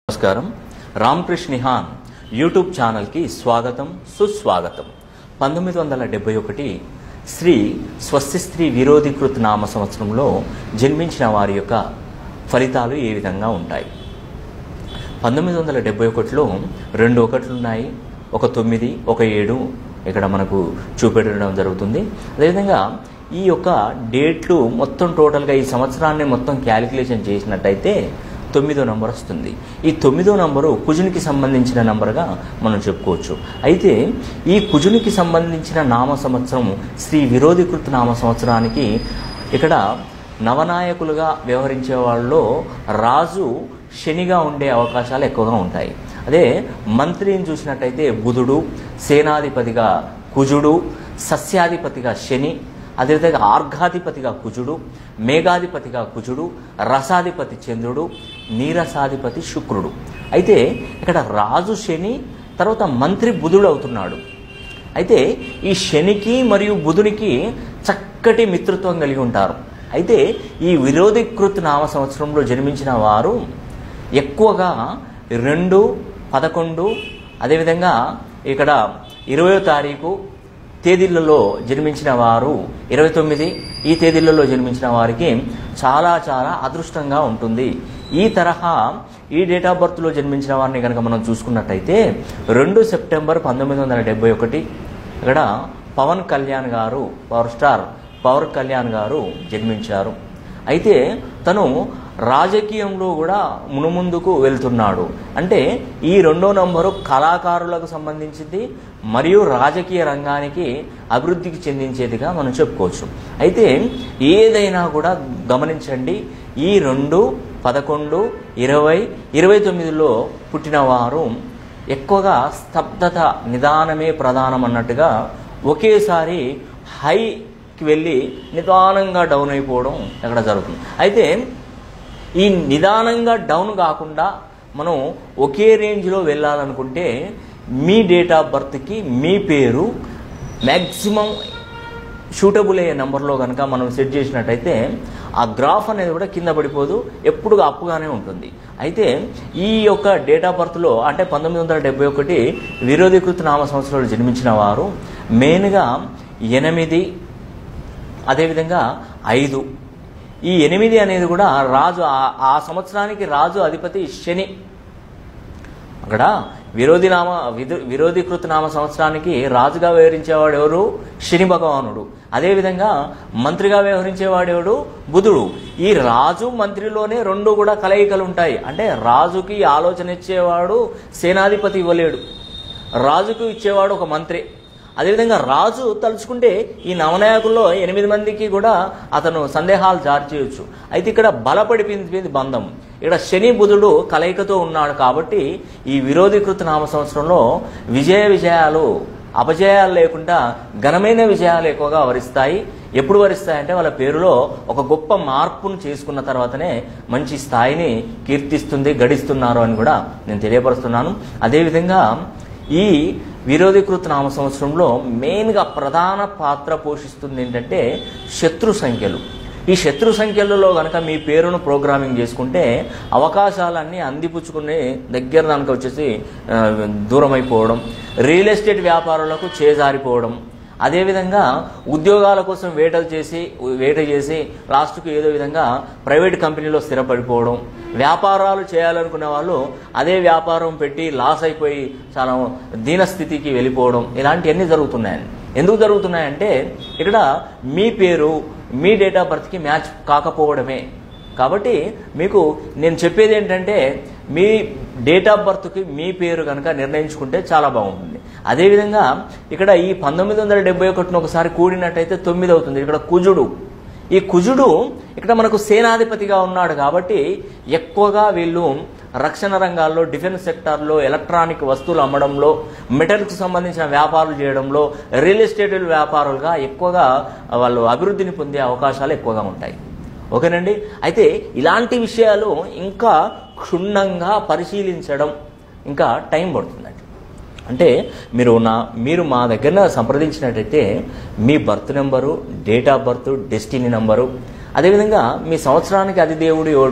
నమస్కారం రామకృష్ణ నిహాన్ యూట్యూబ్ ఛానల్కి స్వాగతం సుస్వాగతం పంతొమ్మిది వందల డెబ్బై ఒకటి శ్రీ స్వస్తి స్త్రీ విరోధీకృత నామ సంవత్సరంలో జన్మించిన వారి యొక్క ఫలితాలు ఏ విధంగా ఉంటాయి పంతొమ్మిది వందల డెబ్బై ఒకటిలో రెండు ఒకట్లు ఉన్నాయి ఒక తొమ్మిది ఒక ఏడు ఇక్కడ మనకు చూపెట్టడం జరుగుతుంది అదేవిధంగా ఈ యొక్క డేట్లు మొత్తం టోటల్గా ఈ సంవత్సరాన్ని మొత్తం క్యాలిక్యులేషన్ చేసినట్టయితే తొమ్మిదో నంబర్ వస్తుంది ఈ తొమ్మిదో నంబరు కుజునికి సంబంధించిన నంబర్గా మనం చెప్పుకోవచ్చు అయితే ఈ కుజునికి సంబంధించిన నామ సంవత్సరం శ్రీ విరోధీకృత నామ సంవత్సరానికి ఇక్కడ నవనాయకులుగా వ్యవహరించే వాళ్ళలో రాజు శనిగా ఉండే అవకాశాలు ఎక్కువగా ఉంటాయి అదే మంత్రిని చూసినట్టయితే బుధుడు సేనాధిపతిగా కుజుడు సస్యాధిపతిగా శని అదేవిధంగా ఆర్ఘాధిపతిగా కుజుడు మేఘాధిపతిగా కుజుడు రసాధిపతి చంద్రుడు నీరసాధిపతి శుక్రుడు అయితే ఇక్కడ రాజు శని తర్వాత మంత్రి బుధుడు అవుతున్నాడు అయితే ఈ శనికి మరియు బుధునికి చక్కటి మిత్రత్వం కలిగి ఉంటారు అయితే ఈ విరోధీకృత నామ సంవత్సరంలో జన్మించిన వారు ఎక్కువగా రెండు పదకొండు అదేవిధంగా ఇక్కడ ఇరవయో తారీఖు తేదీలలో జన్మించిన వారు ఇరవై తొమ్మిది ఈ తేదీలలో జన్మించిన వారికి చాలా చాలా అదృష్టంగా ఉంటుంది ఈ తరహా ఈ డేట్ ఆఫ్ బర్త్లో జన్మించిన వారిని కనుక మనం చూసుకున్నట్టయితే రెండు సెప్టెంబర్ పంతొమ్మిది వందల డెబ్బై ఒకటి ఇక్కడ పవన్ కళ్యాణ్ గారు పవర్ స్టార్ పవర్ కళ్యాణ్ గారు జన్మించారు అయితే తను రాజకీయంలో కూడా మునుముందుకు వెళ్తున్నాడు అంటే ఈ రెండో నంబరు కళాకారులకు సంబంధించింది మరియు రాజకీయ రంగానికి అభివృద్ధికి చెందించేదిగా మనం చెప్పుకోవచ్చు అయితే ఏదైనా కూడా గమనించండి ఈ రెండు పదకొండు ఇరవై ఇరవై తొమ్మిదిలో పుట్టినవారు ఎక్కువగా స్తబ్దత నిదానమే ప్రధానం అన్నట్టుగా ఒకేసారి హైకి వెళ్ళి నిదానంగా డౌన్ అయిపోవడం అక్కడ జరుగుతుంది అయితే ఈ నిదానంగా డౌన్ కాకుండా మనం ఒకే రేంజ్లో వెళ్ళాలనుకుంటే మీ డేట్ ఆఫ్ బర్త్కి మీ పేరు మ్యాక్సిమం షూటబుల్ అయ్యే నెంబర్లో కనుక మనం సెట్ చేసినట్టయితే ఆ గ్రాఫ్ అనేది కూడా కింద పడిపోదు ఎప్పుడు అప్పుగానే ఉంటుంది అయితే ఈ యొక్క డేట్ ఆఫ్ బర్త్లో అంటే పంతొమ్మిది వందల డెబ్బై ఒకటి విరోధీకృత నామ సంవత్సరంలో జన్మించిన వారు మెయిన్గా ఎనిమిది అదేవిధంగా ఐదు ఈ ఎనిమిది అనేది కూడా రాజు ఆ- ఆ సంవత్సరానికి రాజు అధిపతి శని అక్కడ విరోధి నామ విధు- విరోధీకృత నామ సంవత్సరానికి రాజుగా వ్యవహరించేవాడు ఎవరు శని భగవానుడు అదేవిధంగా మంత్రిగా వ్యవహరించేవాడు ఎవడు బుధుడు ఈ రాజు మంత్రిలోనే రెండు కూడా కలయికలు ఉంటాయి అంటే రాజుకి ఆలోచన ఇచ్చేవాడు సేనాధిపతి ఇవ్వలేడు రాజుకు ఇచ్చేవాడు ఒక మంత్రి అదేవిధంగా రాజు తలుచుకుంటే ఈ నవనాయకుల్లో ఎనిమిది మందికి కూడా అతను సందేహాలు జారీ చేయొచ్చు అయితే ఇక్కడ బలపడిపోయింది బంధం ఇక్కడ శని బుధుడు కలయికతో ఉన్నాడు కాబట్టి ఈ విరోధీకృత నామ సంవత్సరంలో విజయ విజయాలు అపజయాలు లేకుండా ఘనమైన విజయాలు ఎక్కువగా వరిస్తాయి ఎప్పుడు వరిస్తాయంటే వాళ్ళ పేరులో ఒక గొప్ప మార్పును చేసుకున్న తర్వాతనే మంచి స్థాయిని కీర్తిస్తుంది గడిస్తున్నారు అని కూడా నేను తెలియపరుస్తున్నాను అదేవిధంగా ఈ విరోధీకృత నామ సంవత్సరంలో మెయిన్గా ప్రధాన పాత్ర పోషిస్తుంది ఏంటంటే శత్రు సంఖ్యలు ఈ శత్రు సంఖ్యలలో కనుక మీ పేరును ప్రోగ్రామింగ్ చేసుకుంటే అవకాశాలన్నీ అందిపుచ్చుకునే దగ్గర దానికి వచ్చేసి ఆ, దూరం అయిపోవడం రియల్ ఎస్టేట్ వ్యాపారులకు చేజారిపోవడం అదేవిధంగా ఉద్యోగాల కోసం వేటలు చేసి వేట చేసి లాస్ట్కు ఏదో విధంగా ప్రైవేట్ కంపెనీలో స్థిరపడిపోవడం వ్యాపారాలు చేయాలనుకునే వాళ్ళు అదే వ్యాపారం పెట్టి లాస్ అయిపోయి చాలా దీనస్థితికి వెళ్ళిపోవడం ఇలాంటివన్నీ జరుగుతున్నాయండి ఎందుకు జరుగుతున్నాయంటే ఇక్కడ మీ పేరు మీ డేట్ ఆఫ్ బర్త్కి మ్యాచ్ కాకపోవడమే కాబట్టి మీకు నేను చెప్పేది ఏంటంటే మీ డేట్ ఆఫ్ బర్త్కి మీ పేరు కనుక నిర్ణయించుకుంటే చాలా బాగుంటుంది అదేవిధంగా ఇక్కడ ఈ పంతొమ్మిది వందల డెబ్బై ఒకటిని ఒకసారి కూడినట్టయితే తొమ్మిది అవుతుంది ఇక్కడ కుజుడు ఈ కుజుడు ఇక్కడ మనకు సేనాధిపతిగా ఉన్నాడు కాబట్టి ఎక్కువగా వీళ్ళు రక్షణ రంగాల్లో డిఫెన్స్ సెక్టార్లో ఎలక్ట్రానిక్ వస్తువులు అమ్మడంలో మెటల్కి సంబంధించిన వ్యాపారాలు చేయడంలో రియల్ ఎస్టేట్ వ్యాపారులుగా ఎక్కువగా వాళ్ళు అభివృద్ధిని పొందే అవకాశాలు ఎక్కువగా ఉంటాయి ఓకేనండి అయితే ఇలాంటి విషయాలు ఇంకా క్షుణ్ణంగా పరిశీలించడం ఇంకా టైం పడుతుందండి అంటే మీరు నా మీరు మా దగ్గర సంప్రదించినట్టయితే మీ birth number date of birth destiny number అదేవిధంగా మీ సంవత్సరానికి అది దేవుడు ఎవడు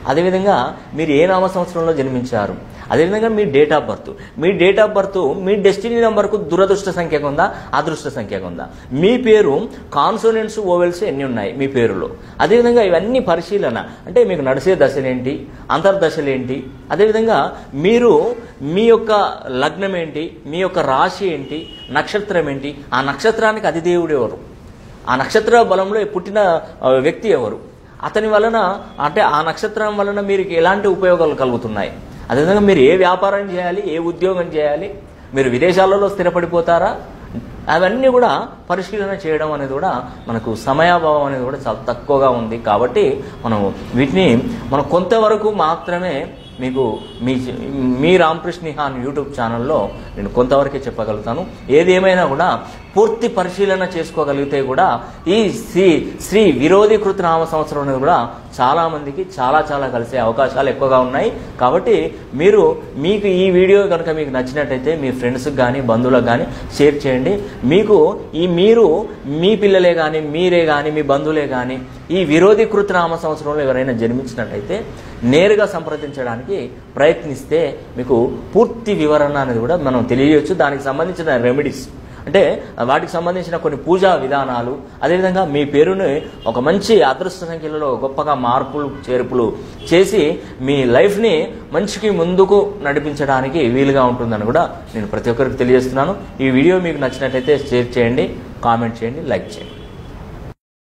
అదేవిధంగా మీరు ఏ నామ సంవత్సరంలో జన్మించారు అదేవిధంగా మీ డేట్ ఆఫ్ బర్త్ మీ డేట్ ఆఫ్ బర్త్ మీ డెస్టినీ నెంబర్కు దురదృష్ట సంఖ్యగా ఉందా అదృష్ట సంఖ్యగా ఉందా మీ పేరు కాన్సోనెంట్స్ ఓవెల్స్ ఎన్ని ఉన్నాయి మీ పేరులో అదేవిధంగా ఇవన్నీ పరిశీలన అంటే మీకు నడిచే దశలేంటి అంతర్దశలేంటి అదేవిధంగా మీరు మీ యొక్క లగ్నం ఏంటి మీ యొక్క రాశి ఏంటి నక్షత్రం ఏంటి ఆ నక్షత్రానికి అధిదేవుడు ఎవరు ఆ నక్షత్ర బలంలో పుట్టిన ఆ, వ్యక్తి ఎవరు అతని వలన అంటే ఆ నక్షత్రం వలన మీరు ఎలాంటి ఉపయోగాలు కలుగుతున్నాయి అదేవిధంగా మీరు ఏ వ్యాపారం చేయాలి ఏ ఉద్యోగం చేయాలి మీరు విదేశాలలో స్థిరపడిపోతారా అవన్నీ కూడా పరిశీలన చేయడం అనేది కూడా మనకు సమయాభావం అనేది కూడా చాలా తక్కువగా ఉంది కాబట్టి మనం వీటిని మనం కొంతవరకు మాత్రమే మీకు మీ మీ రామకృష్ణ నిహాన్ యూట్యూబ్ ఛానల్లో నేను కొంతవరకే చెప్పగలుగుతాను ఏది ఏమైనా కూడా పూర్తి పరిశీలన చేసుకోగలిగితే కూడా ఈ శ్రీ శ్రీ విరోధి కృత నామ సంవత్సరం అనేది కూడా చాలా మందికి చాలా చాలా కలిసే అవకాశాలు ఎక్కువగా ఉన్నాయి కాబట్టి మీరు మీకు ఈ వీడియో కనుక మీకు నచ్చినట్టయితే మీ ఫ్రెండ్స్కి కానీ బంధువులకు కానీ షేర్ చేయండి మీకు ఈ మీరు మీ పిల్లలే కానీ మీరే కానీ మీ బంధువులే కానీ ఈ విరోధి కృత నామ సంవత్సరంలో ఎవరైనా జన్మించినట్టయితే నేరుగా సంప్రదించడానికి ప్రయత్నిస్తే మీకు పూర్తి వివరణ అనేది కూడా మనం తెలియజేయచ్చు దానికి సంబంధించిన రెమెడీస్ అంటే వాటికి సంబంధించిన కొన్ని పూజా విధానాలు అదేవిధంగా మీ పేరుని ఒక మంచి అదృష్ట సంఖ్యలలో గొప్పగా మార్పులు చేర్పులు చేసి మీ లైఫ్ని మంచికి ముందుకు నడిపించడానికి వీలుగా ఉంటుందని కూడా నేను ప్రతి ఒక్కరికి తెలియజేస్తున్నాను ఈ వీడియో మీకు నచ్చినట్టయితే షేర్ చేయండి కామెంట్ చేయండి లైక్ చేయండి